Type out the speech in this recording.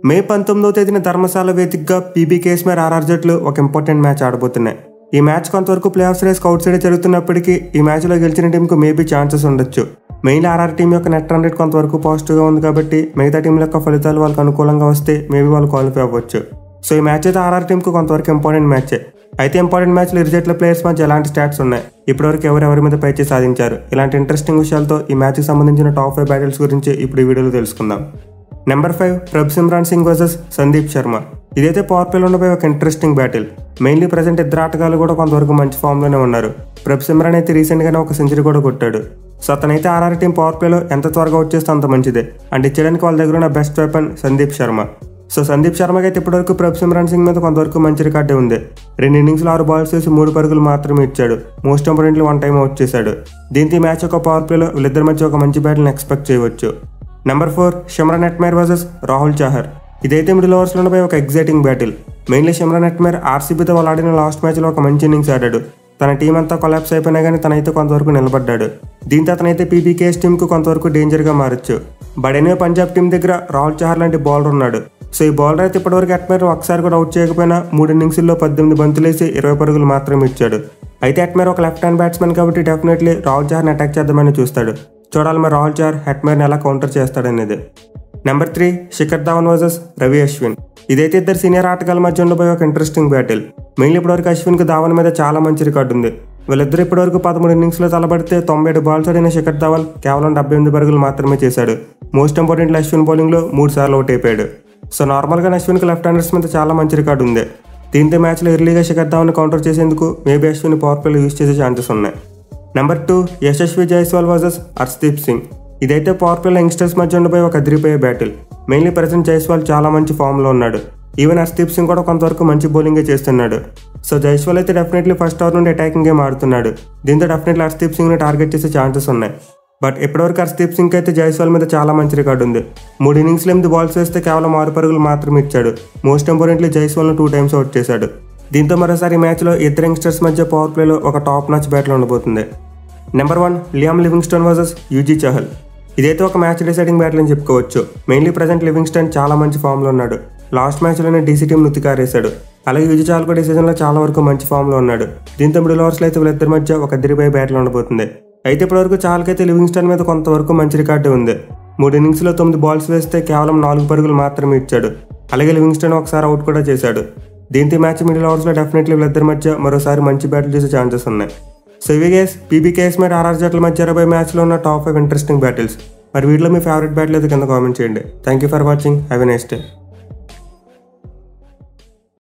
మే పంతొమ్మిదో తేదీన ధర్మశాల వేదికగా పీబీ కేస్మేర్ ఆర్ఆర్ జట్లు ఒక ఇంపార్టెంట్ మ్యాచ్ ఆడబోతున్నాయి ఈ మ్యాచ్ కొంతవరకు play off race outside జరుగుతున్నప్పటికీ ఈ మ్యాచ్లో గెలిచిన టీంకు మేబీ ఛాన్సెస్ ఉండొచ్చు మెయిన్ ఆర్ఆర్ టీం యొక్క నెట్ రన్ రేట్ కొంతవరకు పాజిటివ్గా ఉంది కాబట్టి మిగతా టీంల యొక్క ఫలితాలు వాళ్ళకి అనుకూలంగా వస్తే మేబీ వాళ్ళు క్వాలిఫై అవ్వచ్చు సో ఈ మ్యాచ్ అయితే ఆర్ఆర్ టీంకు కొంతవరకు ఇంపార్టెంట్ మ్యాచే అయితే ఇంపార్టెంట్ మ్యాచ్లో ఇరు జట్ల ప్లేయర్స్ మధ్య ఎలాంటి స్టాట్స్ ఉన్నాయి ఇప్పటివరకు ఎవరెవరి మీద పైచే సాధించారు ఇలాంటి ఇంట్రెస్టింగ్ విషయాలతో ఈ మ్యాచ్కి సంబంధించిన టాప్ ఫైవ్ బ్యాటిల్స్ గురించి ఇప్పుడు ఈ వీడియోలో తెలుసుకుందాం number five Prabh Simran Singh versus Sandeep Sharma ఇదైతే పవర్ ప్లేలో ఉండబోయే ఒక ఇంట్రెస్టింగ్ బ్యాటిల్ మెయిన్లీ ప్రజెంట్ ఇద్దరు ఆటగాళ్ళు కూడా కొంతవరకు మంచి ఫామ్లోనే ఉన్నారు ప్రభ్ సిమ్రాన్ అయితే రీసెంట్గానే ఒక సెంచరీ కూడా కొట్టాడు సో అతనైతే ఆర్ఆర్ టీం పవర్ ప్లేలో ఎంత త్వరగా వచ్చేస్తే అంత మంచిదే అండ్ ఇచ్చడానికి వాళ్ళ దగ్గర ఉన్న best weapon Sandeep Sharma so Sandeep శర్మకి అయితే ఇప్పటివరకు ప్రభ్ సిమ్రాన్ సింగ్ మీద కొంతవరకు మంచి రికార్డే ఉంది రెండు ఇన్నింగ్స్లో ఆరు బాల్స్ వేసి మూడు పరుగులు మాత్రమే ఇచ్చాడు most importantly one time out చేశాడు దీంతో ఈ మ్యాచ్ యొక్క పవర్ ప్లేలో వీళ్ళిద్దరి మధ్య ఒక మంచి బ్యాటిల్ని ఎక్స్పెక్ట్ చేయవచ్చు number four Shimron Hetmyer versus Rahul Chahar ఇదైతే మిడిల్ ఓవర్స్లో ఉండిపోయి ఒక exciting battle mainly Shimron Hetmyer ఆర్సీబీతో వాళ్ళు ఆడిన లాస్ట్ మ్యాచ్లో ఒక మంచి ఇన్నింగ్స్ ఆడాడు తన టీం అంతా కొలాప్స్ అయిపోయినా కానీ తనైతే కొంతవరకు నిలబడ్డాడు దీంతో అతనైతే పీబీకేఎస్ టీంకు కొంతవరకు డేంజర్గా మారచ్చు బట్ ఎనివే పంజాబ్ టీం దగ్గర రాహుల్ చహర్ లాంటి బౌలర్ ఉన్నాడు సో ఈ బౌలర్ అయితే ఇప్పటివరకు అట్మేర్ ఒకసారి కూడా అవుట్ చేయకపోయినా మూడు ఇన్నింగ్స్లో పద్దెనిమిది బంతులేసి ఇరవై పరుగులు మాత్రమే ఇచ్చాడు అయితే అట్మేర్ ఒక లెఫ్ట్ హ్యాండ్ బ్యాట్స్మెన్ కాబట్టి డెఫినెట్లీ రాహుల్ చహర్ని అటాక్ చేద్దామని చూస్తాడు చూడాలి మరి రాహుల్ చహర్ హెట్మేర్ని ఎలా కౌంటర్ చేస్తాడనేది number three Shikhar Dhawan versus Ravi Ashwin ఇదైతే ఇద్దరు సీనియర్ ఆటగాళ్ళ మధ్య ఉండబోయే ఒక ఇంట్రెస్టింగ్ బ్యాటిల్ మెయిన్లీ ఇప్పటివరకు అశ్విన్కి ధావన్ మీద చాలా మంచి రికార్డు ఉంది వీళ్ళిద్దరు ఇప్పటివరకు పదమూడు ఇన్నింగ్స్లో తలబడితే తొంభై ఏడు బాల్స్ ఆడిన శిఖర్ ధావన్ కేవలం డెబ్బై ఎనిమిది పరుగులు మాత్రమే చేశాడు మోస్ట్ ఇంపార్టెంట్ అశ్విన్ బౌలింగ్లో మూడు సార్లు అవుట్ అయిపోయాడు సో నార్మల్గా అశ్విన్కి లెఫ్ట్ హ్యాండర్స్ మీద చాలా మంచి రికార్డు ఉంది దీంతో మ్యాచ్లో ఎర్లీగా శిఖర్ ధావన్ కౌంటర్ చేసేందుకు మేబీ అశ్విన్ పవర్ ప్లేలో యూజ్ చేసే ఛాన్సెస్ ఉన్నాయి number two Yashasvi Jaiswal versus Harshdeep Singh ఇదైతే పవర్ ప్లేలో యంగ్స్టర్స్ మధ్య ఉండిపోయి ఒక అదిరిపోయే బ్యాటిల్ మెయిన్లీ ప్రజెంట్ జైస్వాల్ చాలా మంచి ఫామ్లో ఉన్నాడు ఈవెన్ హర్షదీప్ సింగ్ కూడా కొంతవరకు మంచి బౌలింగే చేస్తున్నాడు సో జైస్వాల్ అయితే డెఫినెట్లీ ఫస్ట్ ఓవర్ నుండి అటాకింగ్ గేమ్ ఆడుతున్నాడు దీంతో డెఫినెట్లీ హర్షదీప్ సింగ్ని టార్గెట్ చేసే ఛాన్సెస్ ఉన్నాయి బట్ ఇప్పటివరకు హర్షదీప్ సింగ్ అయితే జైస్వాల్ మీద చాలా మంచి రికార్డు ఉంది మూడు ఇన్నింగ్స్లో ఎనిమిది బాల్స్ వేస్తే కేవలం ఆరు పరుగులు మాత్రమే ఇచ్చాడు మోస్ట్ ఇంపార్టెంట్లీ జైస్వాల్ను టూ టైమ్స్ అవుట్ చేశాడు దీంతో మరోసారి ఈ మ్యాచ్లో ఇద్దరు యంగ్స్టర్స్ మధ్య పవర్ ప్లేలో ఒక టాప్ మ్యాచ్ బ్యాటిల్ ఉండబోతుంది number one Liam Livingstone versus Yuzi Chahal ఇదైతే ఒక మ్యాచ్ డిసైడింగ్ బ్యాటిల్ అని చెప్పుకోవచ్చు మెయిన్లీ ప్రజెంట్ లివింగ్స్టన్ చాలా మంచి ఫామ్లో ఉన్నాడు లాస్ట్ మ్యాచ్లోనే డీసీ టీం నుతికారేశాడు అలాగే యూజీ చహల్ కూడా ఈ సీజన్లో చాలా వరకు మంచి ఫామ్లో ఉన్నాడు దీంతో మిడిల్ ఓవర్స్లో అయితే వీళ్ళిద్దరి మధ్య ఒక దిరిపోయే బ్యాటిల్ ఉండబోతుంది అయితే ఇప్పటివరకు చాలకైతే లివింగ్స్టన్ మీద కొంతవరకు మంచి రికార్డు ఉంది మూడు ఇన్నింగ్స్లో తొమ్మిది బాల్స్ వేస్తే కేవలం నాలుగు పరుగులు మాత్రమే ఇచ్చాడు అలాగే లివింగ్స్టన్ ఒకసారి అవుట్ కూడా చేశాడు దీంతో ఈ మ్యాచ్ మిడిల్ ఓవర్స్లో డెఫినెట్లీ వీళ్ళిద్దరి మధ్య మరోసారి మంచి బ్యాటిల్ చేసే ఛాన్సెస్ ఉన్నాయి సో ఇవి గేస్ పీబీకేఎస్ మీద ఆర్ఆర్ జట్ల మధ్య ఇరవై మ్యాచ్లో ఉన్న టాప్ ఫైవ్ ఇంట్రెస్టింగ్ బ్యాటిల్స్ మరి వీటిలో మీ ఫేవరెట్ బ్యాటిల్ అయితే కింద కామెంట్ చేయండి thank you for watching have a nice day